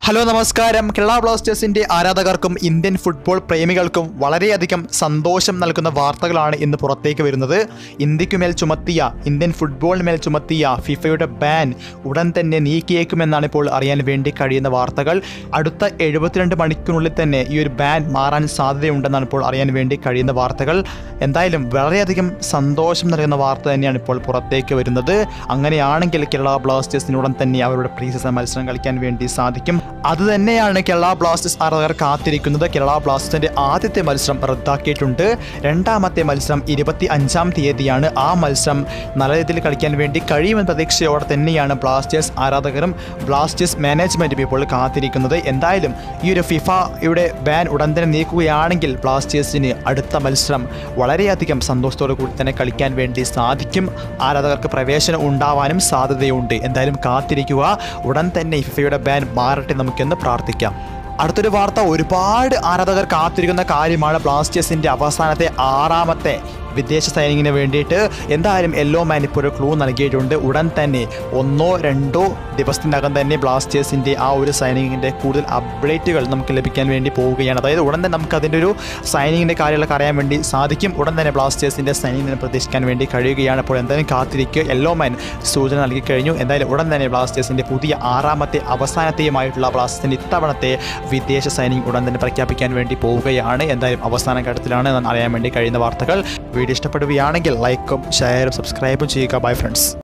hello നമസ്കാരം കേരള ബ്ലാസ്റ്റേഴ്സിന്റെ ആരാധകർക്കും Indian football പ്രേമികൾക്കും വളരെയധികം സന്തോഷം നൽകുന്ന വാർത്തകളാണ് ഇന്ന് പുറത്തേക്ക് വരുന്നത് ഇന്ത്യക്കുമേൽ ചുമത്തിയ ഇന്ത്യൻ ഫുട്ബോളിനുമേൽ ചുമത്തിയ ഫിഫയുടെ ബാൻ ഉടൻ തന്നെ നീക്കിയേക്കുമെന്നാണ് ഇപ്പോൾ അറിയാൻ വേണ്ടി കഴിയുന്ന വാർത്തകൾ അടുത്ത എഴുപത്തിരണ്ട് മണിക്കൂറിനുള്ളിൽ തന്നെ ഈ ഒരു ബാൻ മാറാൻ സാധ്യതയുണ്ടെന്നാണ് ഇപ്പോൾ അറിയാൻ വേണ്ടി കഴിയുന്ന വാർത്തകൾ എന്തായാലും വളരെയധികം സന്തോഷം നൽകുന്ന വാർത്ത തന്നെയാണ് ഇപ്പോൾ പുറത്തേക്ക് വരുന്നത് അങ്ങനെയാണെങ്കിൽ കേരള ബ്ലാസ്റ്റേഴ്സിന് ഉടൻ തന്നെ അവരുടെ പ്രീ സീസൺ മത്സരം കളിക്കാൻ വേണ്ടി സാധിക്കും അത് തന്നെയാണ് കേരള ബ്ലാസ്റ്റേഴ്സ് ആരാധകർ കാത്തിരിക്കുന്നത് കേരള ബ്ലാസ്റ്റേഴ്സിന്റെ ആദ്യത്തെ മത്സരം റദ്ദാക്കിയിട്ടുണ്ട് രണ്ടാമത്തെ മത്സരം ഇരുപത്തി അഞ്ചാം തീയതിയാണ് ആ മത്സരം നല്ല രീതിയിൽ കളിക്കാൻ വേണ്ടി കഴിയുമെന്ന പ്രതീക്ഷയോടെ തന്നെയാണ് ബ്ലാസ്റ്റേഴ്സ് ആരാധകരും ബ്ലാസ്റ്റേഴ്സ് മാനേജ്മെന്റും ഇപ്പോൾ കാത്തിരിക്കുന്നത് എന്തായാലും ഈ ഒരു ഫിഫയുടെ ബാൻ ഉടൻ തന്നെ നീക്കുകയാണെങ്കിൽ ബ്ലാസ്റ്റേഴ്സിന് അടുത്ത മത്സരം വളരെയധികം സന്തോഷത്തോടു കൂടി തന്നെ കളിക്കാൻ വേണ്ടി സാധിക്കും ആരാധകർക്ക് പ്രവേശനം ഉണ്ടാവാനും സാധ്യതയുണ്ട് എന്തായാലും കാത്തിരിക്കുക ഉടൻ തന്നെ ഈ ഫിഫയുടെ ബാൻ മാറട്ടെ നമുക്കെന്ന് പ്രാർത്ഥിക്കാം അടുത്തൊരു വാർത്ത ഒരുപാട് ആരാധകർ കാത്തിരിക്കുന്ന കാര്യമാണ് ബ്ലാസ്റ്റേഴ്സിന്റെ അവസാനത്തെ ആറാമത്തെ വിദേശ സൈനിങ്ങിന് വേണ്ടിയിട്ട് എന്തായാലും യെല്ലോ മാൻ ഇപ്പോൾ ഒരു ക്ലൂ നൽകിയിട്ടുണ്ട് ഉടൻ തന്നെ ഒന്നോ രണ്ടോ ദിവസത്തിനകം തന്നെ ബ്ലാസ്റ്റേഴ്സിൻ്റെ ആ ഒരു സൈനിങ്ങിൻ്റെ കൂടുതൽ അപ്ഡേറ്റുകൾ നമുക്ക് ലഭിക്കാൻ വേണ്ടി പോവുകയാണ് അതായത് ഉടൻ തന്നെ നമുക്ക് അതിൻ്റെ ഒരു സൈനിങ്ങിൻ്റെ കാര്യങ്ങളൊക്കെ അറിയാൻ വേണ്ടി സാധിക്കും ഉടൻ തന്നെ ബ്ലാസ്റ്റേഴ്സിൻ്റെ സൈനിങ്ങിനെ പ്രതീക്ഷിക്കാൻ വേണ്ടി കഴിയുകയാണ് അപ്പോൾ എന്തായാലും കാത്തിരിക്കുക യെല്ലോ മാൻ സൂചന നൽകി കഴിഞ്ഞു എന്തായാലും ഉടൻ തന്നെ ബ്ലാസ്റ്റേഴ്സിൻ്റെ പുതിയ ആറാമത്തെ അവസാനത്തെയുമായിട്ടുള്ള ബ്ലാസ്റ്റേഴ്സിൻ്റെ ഇത്തവണത്തെ വിദേശ സൈനിങ് ഉടൻ തന്നെ പ്രഖ്യാപിക്കാൻ വേണ്ടി പോവുകയാണ് എന്തായാലും അവസാന ഘട്ടത്തിലാണ് എന്ന് അറിയാൻ വേണ്ടി കഴിയുന്ന വാർത്തകൾ വീഡിയോ ഇഷ്ടപ്പെടുകയാണെങ്കിൽ ലൈക്കും ഷെയറും സബ്സ്ക്രൈബും ചെയ്യുക ബൈ ഫ്രണ്ട്സ്